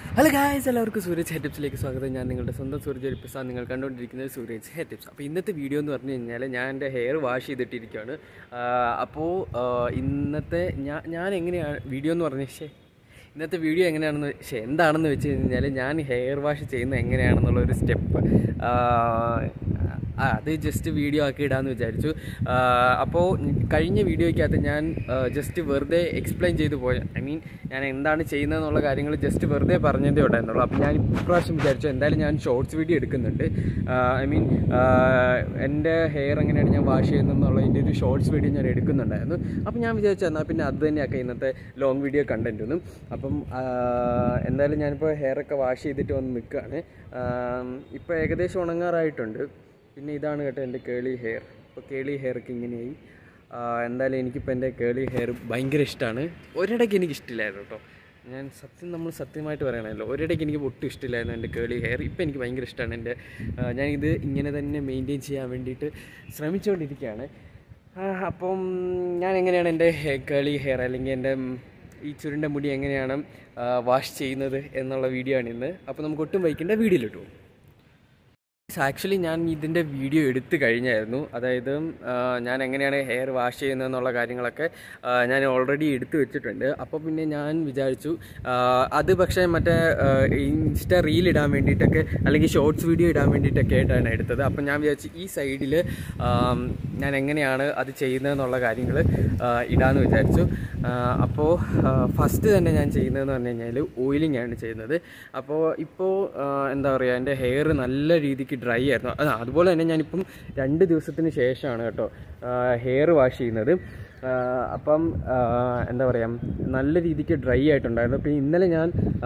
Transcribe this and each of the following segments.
hello guys എല്ലാവർക്കും Sooraj hair ടിപ്സിലേക്ക് സ്വാഗതം ഞാൻ നിങ്ങളുടെ സ്വന്തം സൂരജ് ഹെയർ നിങ്ങൾ കണ്ടുകൊണ്ടിരിക്കുന്നത് സൂരജ് ഹെയർ ടിപ്സ് അപ്പോൾ ഇന്നത്തെ വീഡിയോ എന്ന് പറഞ്ഞു കഴിഞ്ഞാൽ ഞാൻ എൻ്റെ ഹെയർ വാഷ് ചെയ്തിട്ടിരിക്കുകയാണ് അപ്പോൾ ഇന്നത്തെ ഞാൻ ഞാൻ എങ്ങനെയാണ് വീഡിയോ എന്ന് പറഞ്ഞ ശേ ഇന്നത്തെ വീഡിയോ എങ്ങനെയാണെന്ന് ശേ എന്താണെന്ന് വെച്ച് കഴിഞ്ഞാൽ ഞാൻ ഹെയർ വാഷ് ചെയ്യുന്നത് എങ്ങനെയാണെന്നുള്ള ഒരു സ്റ്റെപ്പ് ആ അത് ജസ്റ്റ് വീഡിയോ ആക്കി ഇടാമെന്ന് വിചാരിച്ചു അപ്പോൾ കഴിഞ്ഞ വീഡിയോയ്ക്കകത്ത് ഞാൻ ജസ്റ്റ് വെറുതെ എക്സ്പ്ലെയിൻ ചെയ്തു പോയ ഐ മീൻ ഞാൻ എന്താണ് ചെയ്യുന്നതെന്നുള്ള കാര്യങ്ങൾ ജസ്റ്റ് വെറുതെ പറഞ്ഞതേ ഉണ്ടായിരുന്നുള്ളൂ അപ്പോൾ ഞാൻ ഇപ്രാവശ്യം വിചാരിച്ചു എന്തായാലും ഞാൻ ഷോർട്സ് വീഡിയോ എടുക്കുന്നുണ്ട് ഐ മീൻ എൻ്റെ ഹെയർ എങ്ങനെയാണ് ഞാൻ വാഷ് ചെയ്യുന്നതെന്നുള്ളതിൻ്റെ ഒരു ഷോർട്സ് വീഡിയോ ഞാൻ എടുക്കുന്നുണ്ടായിരുന്നു അപ്പോൾ ഞാൻ വിചാരിച്ചു എന്നാൽ പിന്നെ അത് തന്നെയാക്കാം ഇന്നത്തെ ലോങ് വീഡിയോ കണ്ടൻറ്റ് ഒന്നും അപ്പം എന്തായാലും ഞാനിപ്പോൾ ഹെയറൊക്കെ വാഷ് ചെയ്തിട്ട് വന്ന് നിൽക്കുകയാണ് ഇപ്പോൾ ഏകദേശം ഉണങ്ങാറായിട്ടുണ്ട് പിന്നെ ഇതാണ് കേട്ടോ എൻ്റെ കേളി ഹെയർ ഇപ്പോൾ കേളി ഹെയറൊക്കെ ഇങ്ങനെയായി എന്തായാലും എനിക്കിപ്പോൾ എൻ്റെ കേളി ഹെയർ ഭയങ്കര ഇഷ്ടമാണ് ഒരിടയ്ക്ക് എനിക്ക് ഇഷ്ടമില്ലായിരുന്നു കേട്ടോ ഞാൻ സത്യം നമ്മൾ സത്യമായിട്ട് പറയണമല്ലോ ഒരിടയ്ക്ക് എനിക്ക് ഒട്ടും ഇഷ്ടമില്ലായിരുന്നു എൻ്റെ കേളി ഹെയർ ഇപ്പോൾ എനിക്ക് ഭയങ്കര ഇഷ്ടമാണ് എൻ്റെ ഞാനിത് ഇങ്ങനെ തന്നെ മെയിൻറ്റെയിൻ ചെയ്യാൻ വേണ്ടിയിട്ട് ശ്രമിച്ചുകൊണ്ടിരിക്കുകയാണ് അപ്പം ഞാൻ എങ്ങനെയാണ് എൻ്റെ കേളി ഹെയർ അല്ലെങ്കിൽ എൻ്റെ ഈ ചുരുണ്ട മുടി എങ്ങനെയാണ് വാഷ് ചെയ്യുന്നത് എന്നുള്ള വീഡിയോ ആണ് ഇന്ന് അപ്പോൾ നമുക്ക് ഒട്ടും വൈകിക്കേണ്ട വീഡിയോയിലിട്ടു ആക്ച്വലി ഞാൻ ഇതിൻ്റെ വീഡിയോ എടുത്തു കഴിഞ്ഞായിരുന്നു അതായത് ഞാൻ എങ്ങനെയാണ് ഹെയർ വാഷ് ചെയ്യുന്നതെന്നുള്ള കാര്യങ്ങളൊക്കെ ഞാൻ ഓൾറെഡി എടുത്തു വെച്ചിട്ടുണ്ട് അപ്പോൾ പിന്നെ ഞാൻ വിചാരിച്ചു അത് പക്ഷേ മറ്റേ ഇൻസ്റ്റ റീൽ ഇടാൻ വേണ്ടിയിട്ടൊക്കെ അല്ലെങ്കിൽ ഷോർട്സ് വീഡിയോ ഇടാൻ വേണ്ടിയിട്ടൊക്കെ ആയിട്ടാണ് എടുത്തത് അപ്പോൾ ഞാൻ വിചാരിച്ചു ഈ സൈഡിൽ ഞാൻ എങ്ങനെയാണ് അത് ചെയ്യുന്നതെന്നുള്ള കാര്യങ്ങൾ ഇടാമെന്ന് വിചാരിച്ചു അപ്പോൾ ഫസ്റ്റ് തന്നെ ഞാൻ ചെയ്യുന്നതെന്ന് പറഞ്ഞു കഴിഞ്ഞാൽ ഓയിലിംഗ് ആണ് ചെയ്യുന്നത് അപ്പോൾ ഇപ്പോൾ എന്താ പറയുക എൻ്റെ ഹെയർ നല്ല രീതിക്ക് ഡ്രൈ ആയിരുന്നു അത് അതുപോലെ തന്നെ ഞാനിപ്പം രണ്ട് ദിവസത്തിന് ശേഷമാണ് കേട്ടോ ഹെയർ വാഷ് ചെയ്യുന്നത് അപ്പം എന്താ പറയുക നല്ല രീതിക്ക് ഡ്രൈ ആയിട്ടുണ്ടായിരുന്നു അപ്പോൾ ഇന്നലെ ഞാൻ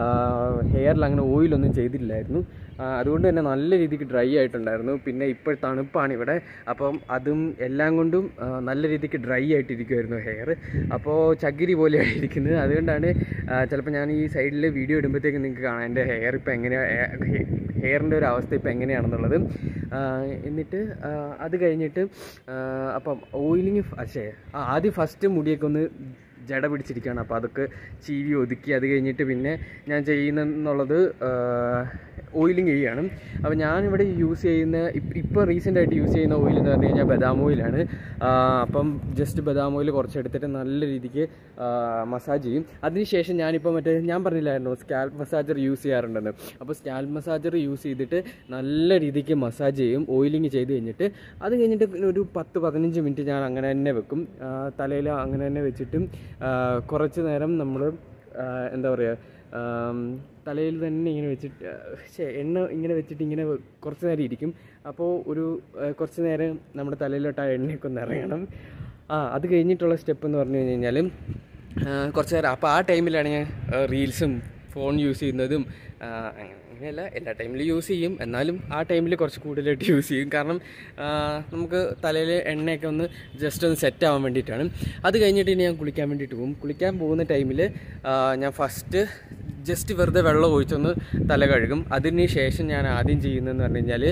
ഹെയറിൽ അങ്ങനെ ഓയിലൊന്നും ചെയ്തില്ലായിരുന്നു അതുകൊണ്ട് തന്നെ നല്ല രീതിക്ക് ഡ്രൈ ആയിട്ടുണ്ടായിരുന്നു പിന്നെ ഇപ്പോൾ തണുപ്പാണ് ഇവിടെ അപ്പം അതും എല്ലാം കൊണ്ടും നല്ല രീതിക്ക് ഡ്രൈ ആയിട്ടിരിക്കുമായിരുന്നു ഹെയർ അപ്പോൾ ചകിരി പോലെയാണ് ഇരിക്കുന്നത് അതുകൊണ്ടാണ് ചിലപ്പോൾ ഞാൻ ഈ സൈഡിൽ വീഡിയോ ഇടുമ്പോഴത്തേക്ക് നിങ്ങൾക്ക് കാണാം എൻ്റെ ഹെയർ ഇപ്പോൾ എങ്ങനെയാണ് ഹെയറിൻ്റെ ഒരു അവസ്ഥ ഇപ്പോൾ എങ്ങനെയാണെന്നുള്ളത് എന്നിട്ട് അത് കഴിഞ്ഞിട്ട് അപ്പം ഓയിലിങ് പക്ഷേ ആദ്യം ഫസ്റ്റ് മുടിയൊക്കെ ഒന്ന് ജട പിടിച്ചിരിക്കുകയാണ് അപ്പോൾ അതൊക്കെ ചീവി ഒതുക്കി അത് കഴിഞ്ഞിട്ട് പിന്നെ ഞാൻ ചെയ്യുന്നെന്നുള്ളത് ഓയിലിങ് ചെയ്യുകയാണ് അപ്പോൾ ഞാനിവിടെ യൂസ് ചെയ്യുന്ന ഇപ്പോൾ റീസെൻ്റ് ആയിട്ട് യൂസ് ചെയ്യുന്ന ഓയിൽ എന്ന് പറഞ്ഞു കഴിഞ്ഞാൽ ബദാം ഓയിലാണ് അപ്പം ജസ്റ്റ് ബദാം ഓയിൽ കുറച്ചെടുത്തിട്ട് നല്ല രീതിക്ക് മസാജ് ചെയ്യും അതിനുശേഷം ഞാനിപ്പോൾ മറ്റേ ഞാൻ പറഞ്ഞില്ലായിരുന്നു സ്കാൽപ്പ് മസാജർ യൂസ് ചെയ്യാറുണ്ടെന്ന് അപ്പോൾ സ്കാൽപ്പ് മസാജർ യൂസ് ചെയ്തിട്ട് നല്ല രീതിക്ക് മസാജ് ചെയ്യും ഓയിലിങ് ചെയ്ത് കഴിഞ്ഞിട്ട് അത് കഴിഞ്ഞിട്ട് ഒരു പത്ത് പതിനഞ്ച് മിനിറ്റ് ഞാൻ അങ്ങനെ തന്നെ വെക്കും തലയിൽ അങ്ങനെ തന്നെ വെച്ചിട്ടും കുറച്ച് നേരം നമ്മൾ എന്താ പറയുക തലയിൽ തന്നെ ഇങ്ങനെ വെച്ചിട്ട് ശേ എണ്ണ ഇങ്ങനെ വെച്ചിട്ട് ഇങ്ങനെ കുറച്ച് നേരം ഇരിക്കും അപ്പോൾ ഒരു കുറച്ച് നേരം നമ്മുടെ തലയിലോട്ട് ആ എണ്ണയൊക്കെ ഒന്ന് ഇറങ്ങണം ആ അത് കഴിഞ്ഞിട്ടുള്ള സ്റ്റെപ്പ് എന്ന് പറഞ്ഞു കഴിഞ്ഞാൽ കുറച്ച് നേരം അപ്പോൾ ആ ടൈമിലാണ് ഞാൻ റീൽസും ഫോൺ യൂസ് ചെയ്യുന്നതും അങ്ങനെയല്ല എല്ലാ ടൈമിലും യൂസ് ചെയ്യും എന്നാലും ആ ടൈമിൽ കുറച്ച് കൂടുതലായിട്ട് യൂസ് ചെയ്യും കാരണം നമുക്ക് തലയിൽ എണ്ണയൊക്കെ ഒന്ന് ജസ്റ്റ് ഒന്ന് സെറ്റ് ആവാൻ വേണ്ടിയിട്ടാണ് അത് കഴിഞ്ഞിട്ട് ഇനി ഞാൻ കുളിക്കാൻ വേണ്ടിയിട്ട് പോകും കുളിക്കാൻ പോകുന്ന ടൈമിൽ ഞാൻ ഫസ്റ്റ് ജസ്റ്റ് വെറുതെ വെള്ളം ഒഴിച്ചൊന്ന് തല കഴുകും അതിന് ശേഷം ഞാൻ ആദ്യം ചെയ്യുന്നതെന്ന് പറഞ്ഞു കഴിഞ്ഞാൽ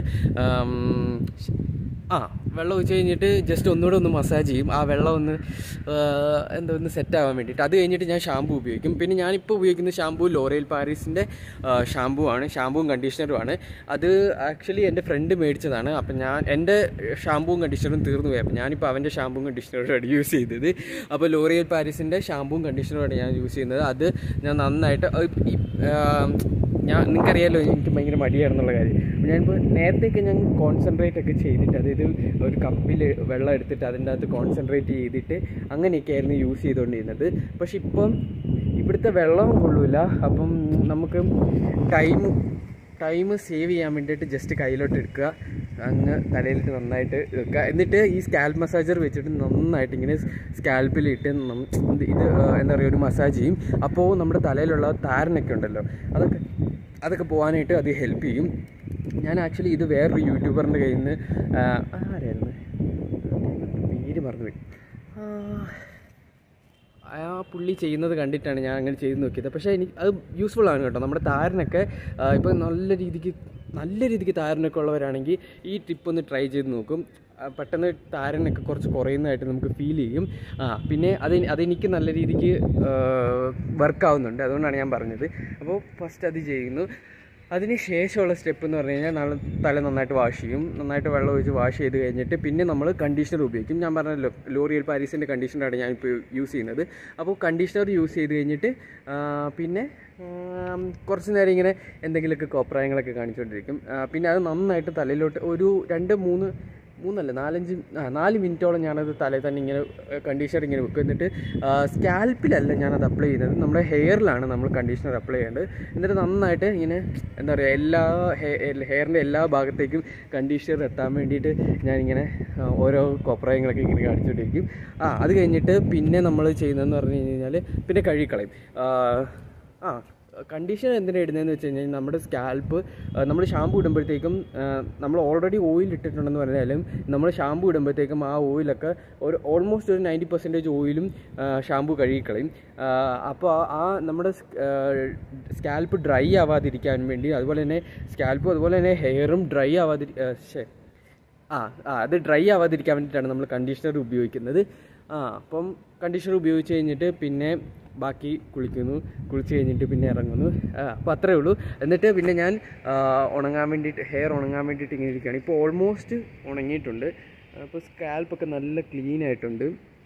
ആ വെള്ളം ഒഴിച്ച് കഴിഞ്ഞിട്ട് ജസ്റ്റ് ഒന്നുകൂടെ ഒന്ന് മസാജ് ചെയ്യും ആ വെള്ളം ഒന്ന് എന്താ ഒന്ന് സെറ്റ് ആവാൻ വേണ്ടിയിട്ട് അത് കഴിഞ്ഞിട്ട് ഞാൻ ഷാമ്പു ഉപയോഗിക്കും പിന്നെ ഞാനിപ്പോൾ ഉപയോഗിക്കുന്ന ഷാമ്പു ലോറയിൽ പാരീസിൻ്റെ ഷാമ്പു ആണ് ഷാമ്പുവും കണ്ടീഷണറും ആണ് അത് ആക്ച്വലി എൻ്റെ ഫ്രണ്ട് മേടിച്ചതാണ് അപ്പം ഞാൻ എൻ്റെ ഷാമ്പുവും കണ്ടീഷണറും തീർന്നു പോയി അപ്പം ഞാനിപ്പോൾ അവൻ്റെ ഷാമ്പുവും കണ്ടീഷണറുമാണ് യൂസ് ചെയ്തത് അപ്പോൾ ലോറിയൽ പാരീസിൻ്റെ ഷാമ്പുവും കണ്ടീഷണറുമാണ് ഞാൻ യൂസ് ചെയ്യുന്നത് അത് ഞാൻ നന്നായിട്ട് ഞാൻ നിങ്ങൾക്കറിയാമല്ലോ എനിക്ക് ഭയങ്കര മടിയായിരുന്നുള്ള കാര്യം ഞാനിപ്പോൾ നേരത്തെയൊക്കെ ഞാൻ കോൺസെൻട്രേറ്റ് ഒക്കെ ചെയ്തിട്ട് അതായത് ഒരു കപ്പിൽ വെള്ളം എടുത്തിട്ട് അതിൻ്റെ അകത്ത് കോൺസെൻട്രേറ്റ് ചെയ്തിട്ട് അങ്ങനെയൊക്കെ ആയിരുന്നു യൂസ് ചെയ്തുകൊണ്ടിരുന്നത് പക്ഷെ ഇപ്പം ഇവിടുത്തെ വെള്ളം കൊള്ളൂല അപ്പം നമുക്ക് ടൈം ടൈം സേവ് ചെയ്യാൻ വേണ്ടിയിട്ട് ജസ്റ്റ് കയ്യിലോട്ട് എടുക്കുക അങ്ങ് തലയിലിട്ട് നന്നായിട്ട് വെക്കുക എന്നിട്ട് ഈ സ്കാൽപ്പ് മസാജർ വെച്ചിട്ട് നന്നായിട്ട് ഇങ്ങനെ സ്കാൽപ്പിലിട്ട് ഇത് എന്താ പറയുക ഒരു മസാജ് ചെയ്യും അപ്പോൾ നമ്മുടെ തലയിലുള്ള താരനൊക്കെ ഉണ്ടല്ലോ അതൊക്കെ അതൊക്കെ പോകാനായിട്ട് അത് ഹെൽപ്പ് ചെയ്യും ഞാൻ ആക്ച്വലി ഇത് വേറൊരു യൂട്യൂബറിൻ്റെ കയ്യിൽ നിന്ന് ആരായിരുന്നു പേര് മറന്നുപോയി ആ പുള്ളി ചെയ്യുന്നത് കണ്ടിട്ടാണ് ഞാൻ അങ്ങനെ ചെയ്ത് നോക്കിയത് പക്ഷേ എനിക്ക് അത് യൂസ്ഫുൾ ആണ് കേട്ടോ നമ്മുടെ താരനൊക്കെ ഇപ്പോൾ നല്ല രീതിക്ക് നല്ല രീതിക്ക് താരനൊക്കെ ഉള്ളവരാണെങ്കിൽ ഈ ടിപ്പ് ഒന്ന് ട്രൈ ചെയ്ത് നോക്കും ആ, പെട്ടെന്ന് താരനൊക്കെ കുറച്ച് കുറയുന്നതായിട്ട് നമുക്ക് ഫീൽ ചെയ്യും ആ പിന്നെ അത് അതെനിക്ക് നല്ല രീതിക്ക് വർക്ക് ആവുന്നുണ്ട് അതുകൊണ്ടാണ് ഞാൻ പറഞ്ഞത് അപ്പോൾ ഫസ്റ്റ് അത് ചെയ്യുന്നു അതിന് ശേഷമുള്ള സ്റ്റെപ്പ് എന്ന് പറഞ്ഞു കഴിഞ്ഞാൽ നമ്മൾ തല നന്നായിട്ട് വാഷ് ചെയ്യും നന്നായിട്ട് വെള്ളം ഒഴിച്ച് വാഷ് ചെയ്ത് കഴിഞ്ഞിട്ട് പിന്നെ നമ്മൾ കണ്ടീഷണർ ഉപയോഗിക്കും ഞാൻ പറഞ്ഞല്ലോ ലോറിയൽ പാരീസിൻ്റെ കണ്ടീഷണറാണ് ഞാനിപ്പോൾ യൂസ് ചെയ്യുന്നത് അപ്പോൾ കണ്ടീഷണർ യൂസ് ചെയ്ത് കഴിഞ്ഞിട്ട് ആ, പിന്നെ ആം, കുറച്ച് നേരം ഇങ്ങനെ എന്തെങ്കിലുമൊക്കെ കോപ്രായങ്ങളൊക്കെ കാണിച്ചുകൊണ്ടിരിക്കും ആ, പിന്നെ അത് നന്നായിട്ട് തലയിലോട്ട് ഒരു രണ്ട് മൂന്ന് മൂന്നല്ല നാലഞ്ച് ആ നാല് മിനിറ്റോളം ഞാനത് തലയിൽ തന്നെ ഇങ്ങനെ കണ്ടീഷണർ ഇങ്ങനെ വെക്കും എന്നിട്ട് സ്കാൽപ്പിലല്ല ഞാനത് അപ്ലൈ ചെയ്യുന്നത് നമ്മുടെ ഹെയറിലാണ് നമ്മൾ കണ്ടീഷണർ അപ്ലൈ ചെയ്യേണ്ടത് എന്നിട്ട് നന്നായിട്ട് ഇങ്ങനെ എന്താ പറയുക എല്ലാ ഹെയറിൻ്റെ എല്ലാ ഭാഗത്തേക്കും കണ്ടീഷണർ എത്താൻ വേണ്ടിയിട്ട് ഞാനിങ്ങനെ ആ, ഓരോ കൊപ്രായങ്ങളൊക്കെ ഇങ്ങനെ കാണിച്ചുകൊണ്ടിരിക്കും ആ അത് കഴിഞ്ഞിട്ട് പിന്നെ നമ്മൾ ചെയ്യുന്നതെന്ന് പറഞ്ഞു കഴിഞ്ഞാൽ പിന്നെ കഴുകിക്കളയും ആ, ആ കണ്ടീഷണർ എന്തിനാണ് ഇടുന്നതെന്ന് വെച്ച് കഴിഞ്ഞാൽ നമ്മുടെ സ്കാൽപ്പ് നമ്മൾ ഷാമ്പു ഇടുമ്പോഴത്തേക്കും നമ്മൾ ഓൾറെഡി ഓയിൽ ഇട്ടിട്ടുണ്ടെന്ന് പറഞ്ഞാലും നമ്മൾ ഷാമ്പു ഇടുമ്പോഴത്തേക്കും ആ ഓയിലൊക്കെ ഒരു ഓൾമോസ്റ്റ് ഒരു നയൻറ്റി പെർസെൻറ്റേജ് ഓയിലും ഷാമ്പു കഴുകിക്കളയും അപ്പോൾ ആ നമ്മുടെ സ്കാൽപ്പ് ഡ്രൈ ആവാതിരിക്കാൻ വേണ്ടി അതുപോലെ തന്നെ സ്കാൽപ്പും അതുപോലെ തന്നെ ഹെയറും ഡ്രൈ ആവാതിരി ശേ ആ ആ അത് ഡ്രൈ ആവാതിരിക്കാൻ വേണ്ടിയിട്ടാണ് നമ്മൾ കണ്ടീഷണർ ഉപയോഗിക്കുന്നത് ആ അപ്പം കണ്ടീഷണർ ഉപയോഗിച്ച് കഴിഞ്ഞിട്ട് പിന്നെ ബാക്കി കുളിക്കുന്നു കുളിച്ച് കഴിഞ്ഞിട്ട് പിന്നെ ഇറങ്ങുന്നു ആ, അപ്പോൾ അത്രേ ഉള്ളൂ എന്നിട്ട് പിന്നെ ഞാൻ ആ, ഉണങ്ങാൻ വേണ്ടിയിട്ട് ഹെയർ ഉണങ്ങാൻ വേണ്ടിയിട്ട് ഇങ്ങനെ ഇരിക്കുകയാണ് ഇപ്പോൾ ഓൾമോസ്റ്റ് ഉണങ്ങിയിട്ടുണ്ട് അപ്പോൾ സ്കാൽപ്പൊക്കെ നല്ല ക്ലീൻ ആയിട്ടുണ്ട്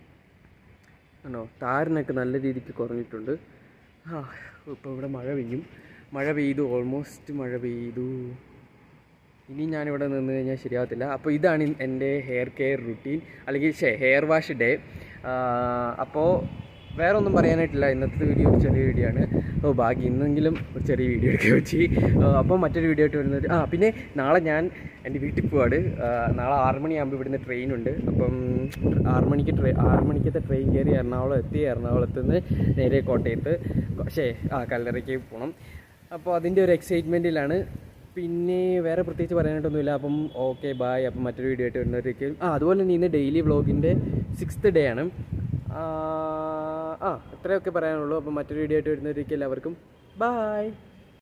ആണോ താരനൊക്കെ നല്ല രീതിക്ക് കുറഞ്ഞിട്ടുണ്ട് ആ ഇപ്പോൾ ഇവിടെ മഴ പെയ്യും മഴ പെയ്തു ഓൾമോസ്റ്റ് മഴ പെയ്തു ഇനി ഞാനിവിടെ നിന്ന് കഴിഞ്ഞാൽ ശരിയാവത്തില്ല അപ്പോൾ ഇതാണ് ഇൻ- എൻ്റെ ഹെയർ കെയർ റുട്ടീൻ അല്ലെങ്കിൽ ഷേ ഹെയർ വാഷ് ഡേ അപ്പോൾ വേറെ ഒന്നും പറയാനായിട്ടില്ല ഇന്നത്തെ വീഡിയോ ഒരു ചെറിയ വീഡിയോ ആണ് ഓ ബാക്കി ഇന്നെങ്കിലും ഒരു ചെറിയ വീഡിയോ എടുക്കുക വെച്ച് അപ്പോൾ മറ്റൊരു വീഡിയോ ആയിട്ട് വരുന്നത് ആ പിന്നെ നാളെ ഞാൻ എൻ്റെ വീട്ടിൽ പോവാട് ആ, നാളെ ആറ് മണിയാകുമ്പോൾ ഇവിടുന്ന് ട്രെയിൻ ഉണ്ട് അപ്പം ആറ് മണിക്ക് ട്രെയിൻ ആറ് മണിക്കത്തെ ട്രെയിൻ കയറി എറണാകുളം എത്തി എറണാകുളത്ത് നിന്ന് നേരെ കോട്ടയത്ത് ശേ ആ കല്ലറയ്ക്ക് പോകണം അപ്പോൾ അതിൻ്റെ ഒരു എക്സൈറ്റ്മെൻറ്റിലാണ് പിന്നെ വേറെ പ്രത്യേകിച്ച് പറയാനായിട്ടൊന്നുമില്ല അപ്പം ഓക്കെ ബായ് അപ്പം മറ്റൊരു വീഡിയോ ആയിട്ട് വരുന്നവരേക്കും ആ അതുപോലെ തന്നെ ഇന്ന് ഡെയിലി വ്ളോഗിൻ്റെ സിക്സ്ത് ഡേ ആണ് ആ ആ, അത്രയൊക്കെ പറയാനുള്ളൂ അപ്പം മറ്റൊരു വീഡിയോ ആയിട്ട് വരുന്നവരേക്കും എല്ലാവർക്കും ബായ്